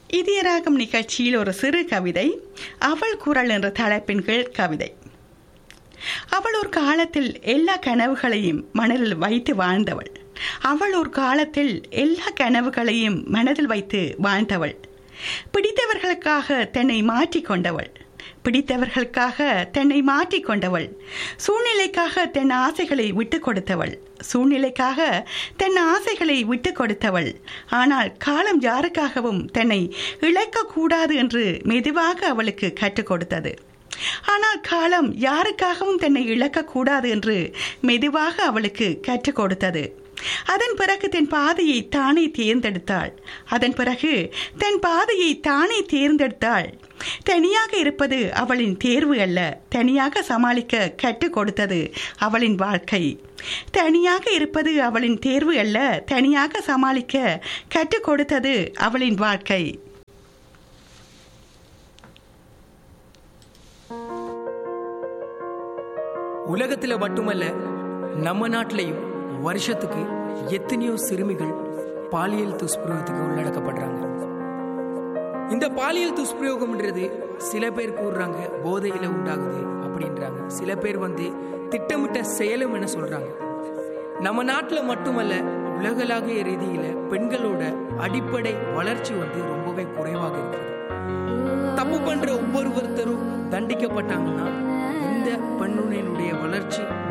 இதயராகம் நிகழ்ச்சியில் ஒரு சிறு கவிதை அவள் குரல் என்ற தலைப்பின் கீழ் கவிதை அவள் ஒரு காலத்தில் எல்லா கனவுகளையும் மனதில் வைத்து வாழ்ந்தவள் அவள் ஒரு காலத்தில் எல்லா கனவுகளையும் மனதில் வைத்து வாழ்ந்தவள் பிடித்தவர்களுக்காக தன்னை மாற்றிக்கொண்டவள் பிடித்தவர்களுக்காக தன்னை மாற்றிக்கொண்டவள் சூழ்நிலைக்காக தன் ஆசைகளை விட்டு கொடுத்தவள் சூழ்நிலைக்காக தன் ஆசைகளை விட்டு கொடுத்தவள் ஆனால் காலம் யாருக்காகவும் தன்னை இழக்கக்கூடாது என்று மெதுவாக அவளுக்கு கற்றுக் கொடுத்தது ஆனால் காலம் யாருக்காகவும் தன்னை இழக்கக்கூடாது என்று மெதுவாக அவளுக்கு கற்றுக் கொடுத்தது அதன் பிறகு தன் பாதையை தானே தேர்ந்தெடுத்தாள் அதன் பிறகு தன் பாதையை தானே தேர்ந்தெடுத்தாள் தனியாக இருப்பது அவளின் தேர்வு அல்ல தனியாக சமாளிக்க கற்றுக் கொடுத்தது அவளின் வாழ்க்கை தனியாக இருப்பது அவளின் தேர்வு அல்ல தனியாக சமாளிக்க கற்றுக் கொடுத்தது அவளின் வாழ்க்கை உலகத்துல மட்டுமல்ல நம்ம நாட்டிலையும் வருஷத்துக்கு எத்தனையோ சிறுமிகள் பாலியல் துஷ்பிரயோகத்துக்கு உள்ளடக்கப்படுறாங்க இந்த பாலியல் துஷ்பிரயோகம்ன்றது சில பேர் கூறுறாங்க போதையில உண்டாகுது அப்படின்றாங்க சில பேர் வந்து திட்டமிட்ட செயலும் என சொல்றாங்க நம்ம நாட்டில் மட்டுமல்ல உலகளாவிய ரீதியில பெண்களோட அடிப்படை வளர்ச்சி வந்து ரொம்பவே குறைவாக இருக்குது தப்பு பண்ற ஒவ்வொருவருத்தரும் தண்டிக்கப்பட்டாங்கன்னா இந்த பெண்ணுடைய வளர்ச்சி